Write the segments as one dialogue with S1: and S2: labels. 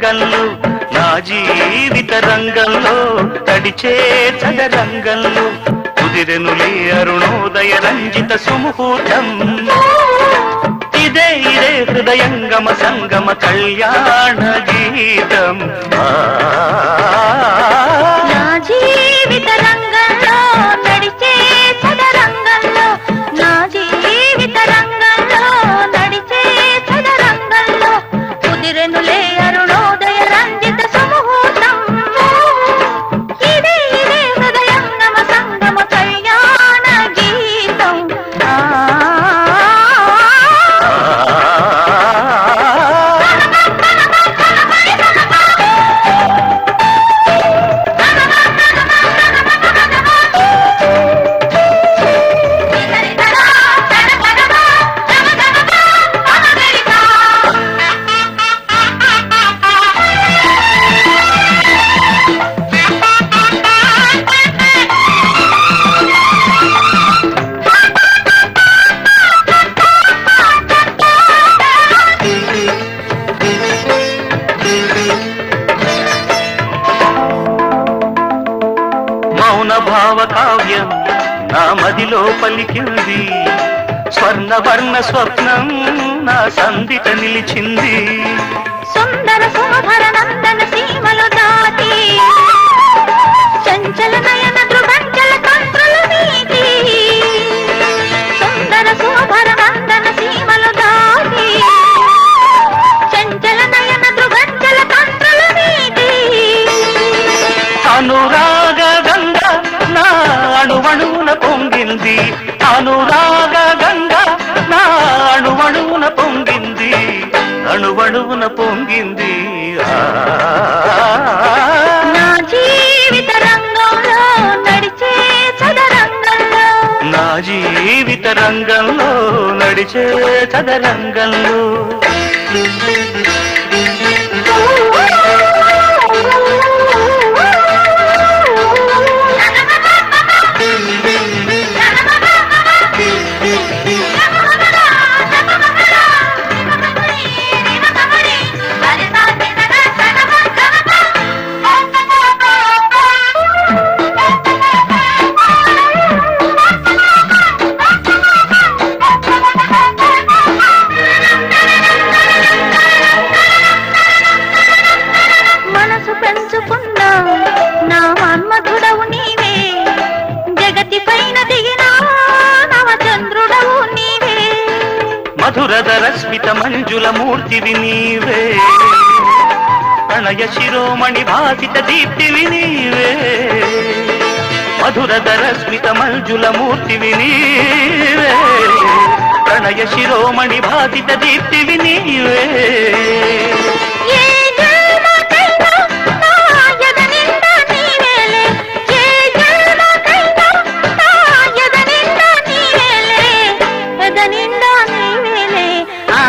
S1: రంగంలో నా జీవిత రంగంలో తడిచే చదరంగంలో కుదిరెనులే అరుణోదయ రంజిత సుముహూర్తం ఇదే ఇదే హృదయంగమ సంగమ కళ్యాణ గీతం ఆ
S2: నా జీవిత రంగంలో నడిచే చదరంగంలో నా జీవిత రంగంలో నడిచే చదరంగంలో కుదిరెనులే అరుణోదయ రంజిత సుముహూర్తం ఇదే ఇదే హృదయంగమ సంగమ కళ్యాణ గీతం ఆ
S1: మౌన భావ కావ్యం నా మదిలో పలికింది స్వర్ణ వర్ణ స్వప్నం నా సందిట నిలిచింది
S2: సుందర సుమధర నందన సీమలు దాటి చంచల నయన దృగంచల తంత్రులు నీటి సుందర సుమధర నందన సీమలు దాటి చంచల నయన దృగంచల తంత్రులు నీటి
S1: అనురాగ గంగ నా అణువణువున పొంగింది అనురాగ గంగ నా అణువణువున పొంగింది అణువణువున పొంగింది ఆ
S2: నా జీవిత రంగంలో నడిచే చదరంగంలో
S1: నా జీవిత రంగంలో నడిచే చదరంగంలో
S2: మనసు పెంచుకున్నా నా మన్మధుడవు నీవే జగతి పైన దిగిన నవచంద్రుడవు నీవే
S1: మధురధర స్మిత మంజుల మూర్తివి నీవే ప్రణయ శిరోమణి భాసిత దీప్తివి నీవే మధురధర స్మిత మంజుల మూర్తివి నీవే ప్రణయ శిరోమణి భాసిత దీప్తివి నీవే
S2: ఏ జన్మకైనా నా ఎద నిండా నీవేలే ఏ జన్మకైనా నా ఎద నిండా నీవేలే ఎద నిండా నీవేలే ఆ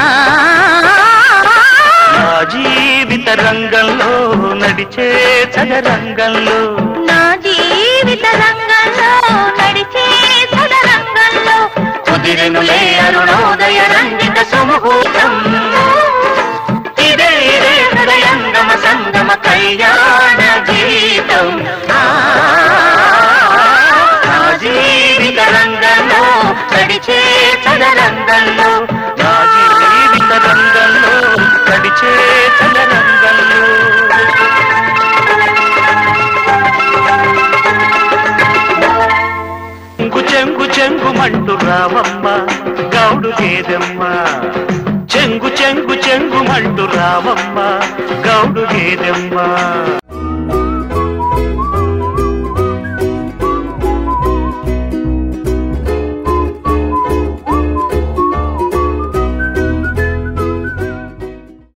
S1: నా జీవిత రంగంలో నడిచే చదరంగంలో
S2: నా జీవిత రంగంలో నడిచే సదరంగంలో
S1: కుదిరెనులే అరుణోదయ రంజిత సుముహూర్తం ఇదే ఇదే హృదయంగమ సంగమ కళ్యాణ గీతం ఆ, నా జీవిత రంగంలో నడిచే చదరంగంలో నా జీవిత రంగంలో నడిచే చదరంగంలో చెంగు చెంగు చెంగుమంటూ రావమ్మ గౌడు గేదెమ్మ చెంగు చెంగు చెంగుమంటూ రావమ్మ గౌడు గేదెమ్మ